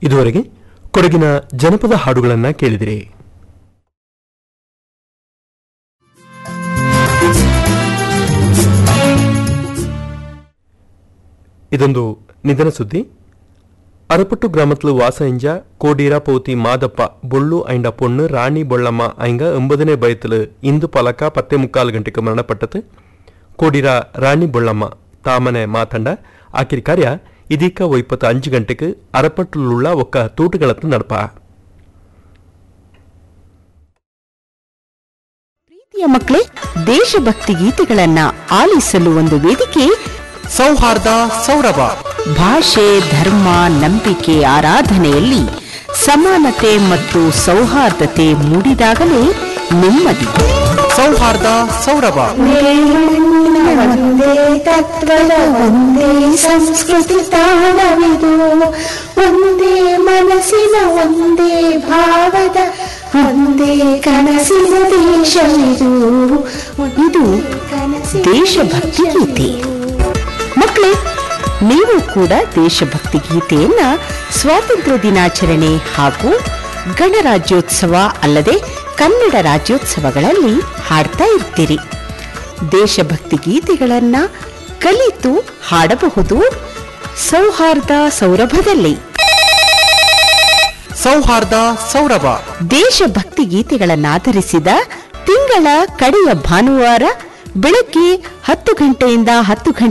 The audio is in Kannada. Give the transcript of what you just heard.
ಇದುವರೆಗೆ ಕೊಡಗಿನ ಜನಪದ ಹಾಡುಗಳನ್ನ ಕೇಳಿದಿರಿ ಇದೊಂದು ನಿಧನ ಸುದ್ದಿ ಅರಪಟ್ಟು ಗ್ರಾಮತ್ಲು ವಾಸ ಇಂಜ ಕೋಡೀರ ಪೌತಿ ಮಾದಪ್ಪ ಬೊಳ್ಳು ಐಂಡ ಪೊಣ್ಣು ರಾಣಿ ಬೊಳ್ಳಮ್ಮ ಐಂಗ ಒಂಬದನೇ ಬಯತಲು ಇಂದು ಪಲಕ ಪತ್ತೆ ಮುಕ್ಕಾಲು ಗಂಟೆಗೆ ಮರಣಪಟ್ಟತು ಕೋಡಿರ ರಾಣಿ ಬೊಳ್ಳಮ್ಮ ತಾಮನೆ ಮಾತಂಡ ಆಕಿರಿ ಕಾರ್ಯ ಇದೀಕ ಒಯ್ಪತ್ತು ಅಂಜು ಗಂಟೆಗೆ ಅರಪಟ್ಟುಳ್ಳ ಒಕ್ಕ ತೂಟುಗಳತ್ತು ನಡಪ ಪ್ರೀತಿಯ ಮಕ್ಕಳೇ ದೇಶಭಕ್ತಿ ಗೀತೆಗಳನ್ನ ಆಲಿಸಲು ಒಂದು ವೇದಿಕೆ ಸೌಹಾರ್ದ ಸೌರಭ ಭಾಷೆ ಧರ್ಮ ನಂಬಿಕೆ ಆರಾಧನೆಯಲ್ಲಿ ಸಮಾನತೆ ಮತ್ತು ಸೌಹಾರ್ದತೆ ಮೂಡಿದಾಗಲೇ ನೆಮ್ಮದಿ ಸೌಹಾರ್ದ ಸೌರಭ ಒಂದೇ ತತ್ವದ ಒಂದೇ ಸಂಸ್ಕೃತಿ ತಾಣವಿದು ಒಂದೇ ಮನಸ್ಸಿನ ಒಂದೇ ಭಾವದ ಒಂದೇ ಕನಸಿನ ದೇಶವಿದು ಇದು ದೇಶಭಕ್ತಿ ಗೀತೆ ಮಕ್ಕಳೇ ನೀವು ಕೂಡ ದೇಶಭಕ್ತಿ ಗೀತೆಯನ್ನ ಸ್ವಾತಂತ್ರ್ಯ ದಿನಾಚರಣೆ ಹಾಗೂ ಗಣರಾಜ್ಯೋತ್ಸವ ಅಲ್ಲದೆ ಕನ್ನಡ ರಾಜ್ಯೋತ್ಸವಗಳಲ್ಲಿ ಹಾಡ್ತಾ ಇರ್ತೀರಿ ದೇಶಭಕ್ತಿ ಗೀತೆಗಳನ್ನ ಕಲಿತು ಹಾಡಬಹುದು ಸೌಹಾರ್ದ ಸೌರಭದಲ್ಲಿ ಸೌಹಾರ್ದ ಸೌರಭ ದೇಶಭಕ್ತಿ ಗೀತೆಗಳನ್ನಾಧರಿಸಿದ ತಿಂಗಳ ಕಡೆಯ ಭಾನುವಾರ ಬೆಳಗ್ಗೆ ಹತ್ತು ಗಂಟೆಯಿಂದ ಹತ್ತು ಗಂಟೆ